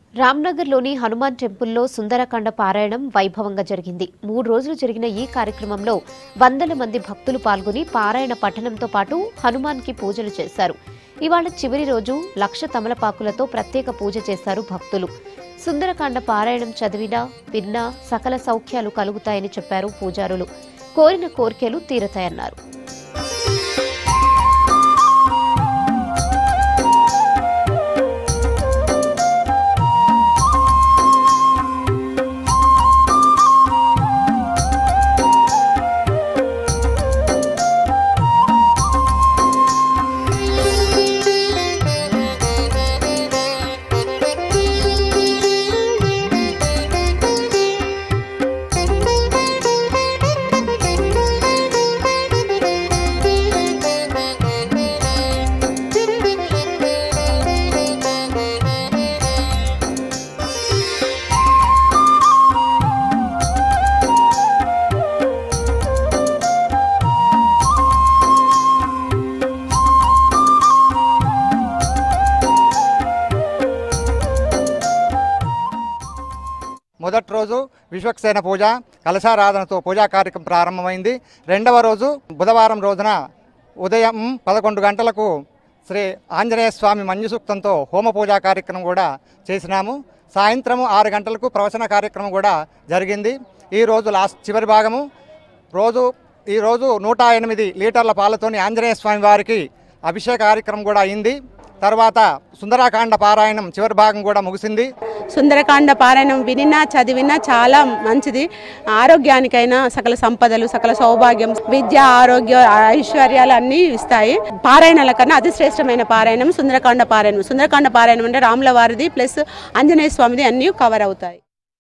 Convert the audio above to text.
రామ్నగర్లోని హనుమాన్ టెంపుల్లో సుందరకాండ పారాయణం వైభవంగా జరిగింది మూడు రోజులు జరిగిన ఈ కార్యక్రమంలో వందల మంది భక్తులు పాల్గొని పారాయణ పఠనంతో పాటు హనుమాన్కి పూజలు చేశారు ఇవాళ చివరి రోజు లక్ష తమలపాకులతో ప్రత్యేక పూజ చేశారు భక్తులు సుందరకాండ పారాయణం చదివినా విన్నా సకల సౌఖ్యాలు కలుగుతాయని చెప్పారు పూజారులు కోరిన కోర్కెలు తీరతాయన్నారు మొదటి రోజు విశ్వక్సేన పూజ కలశారాధనతో పూజా కార్యక్రమం ప్రారంభమైంది రెండవ రోజు బుధవారం రోజున ఉదయం పదకొండు గంటలకు శ్రీ ఆంజనేయ స్వామి మంజు సూక్తంతో హోమ పూజా కార్యక్రమం కూడా చేసినాము సాయంత్రం ఆరు గంటలకు ప్రవచన కార్యక్రమం కూడా జరిగింది ఈ రోజు లాస్ట్ చివరి భాగము రోజు ఈరోజు నూట ఎనిమిది లీటర్ల పాలతోని ఆంజనేయ స్వామి వారికి అభిషేక కార్యక్రమం కూడా అయింది తర్వాత సుందరాకాండ పారాయణం చివరి భాగం కూడా ముగిసింది సుందరకాండ పారాయణం వినినా చదివినా చాలా మంచిది ఆరోగ్యానికైనా సకల సంపదలు సకల సౌభాగ్యం విద్య ఆరోగ్య ఐశ్వర్యాలు అన్నీ ఇస్తాయి పారాయణాల కన్నా అతి శ్రేష్టమైన పారాయణం సుందరకాండ పారాయణం సుందరకాండ పారాయణం అంటే రాముల వారిది ప్లస్ ఆంజనేయ స్వామిది అన్నీ కవర్ అవుతాయి